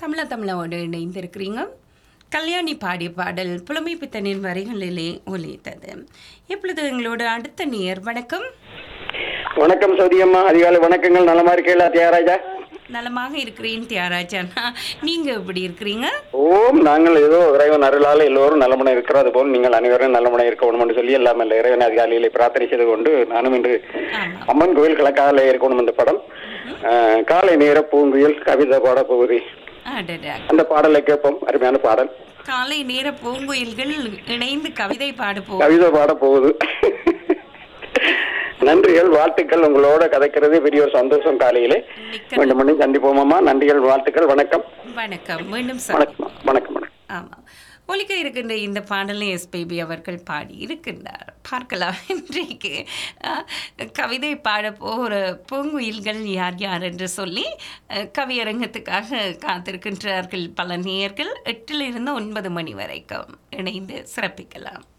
தமிழா தமிழாவோடு இணைந்திருக்கிறீங்க கல்யாணி பாடிய பாடல் புலமை பித்தனின் வரிகளிலே ஒலித்தது இப்பொழுது எங்களோட அடுத்த நேர் வணக்கம் வணக்கம் சௌதியம்மா அதிகாலை வணக்கங்கள் நலமா இருக்கீங்களா தியாகராஜா நலமாக இருக்கிறேன் தியாகராஜானா நீங்க எப்படி இருக்கிறீங்க ஓம் நாங்கள் ஏதோ இறைவன் அருளால் எல்லோரும் நலமுனை இருக்கிறோம் அதுபோல் நீங்கள் அனைவரும் நலமுனை இருக்கணும் என்று சொல்லி எல்லாம் இல்லை இறைவன் அதிகாலையிலே பிரார்த்தனை செய்து கொண்டு நானும் இன்று ஆமா அம்மன் கோயில் கிழக்கால இருக்கணும் இந்த படம் அஹ், காலை நேர பூங்குயில் கவிதை பாட போகுது அடடா அந்த பாடலை கேட்போம் அருமையான பாடல் காலை நேர பூங்குயில்கள் இணைந்து கவிதை பாட போ கவிதை பாட போகுது நன்றிகள் வாழ்த்துக்கள் உங்களோட கதைக்கிறது பெரிய ஒரு சந்தோஷம் காலையிலே மிக்க மீண்டும் மீண்டும் சந்திப்போமாம்மா நன்றிகள் வாழ்த்துக்கள் வணக்கம் வணக்கம் மீண்டும் சந்திப்போம் வணக்கம் வணக்கம் வணக்கம் ஆமாம் ஒலிக்க இருக்கின்ற இந்த பாடலை எஸ்பிபி அவர்கள் பாடி இருக்கின்றார் பார்க்கலாம் இன்றைக்கு அஹ், கவிதை பாட போகிற பூங்குயில்கள் யார் யார் என்று சொல்லி அஹ், கவியரங்கத்துக்காக காத்திருக்கின்றார்கள் பல நேயர்கள் எட்டிலிருந்து ஒன்பது மணி வரைக்கும் இணைந்து சிறப்பிக்கலாம்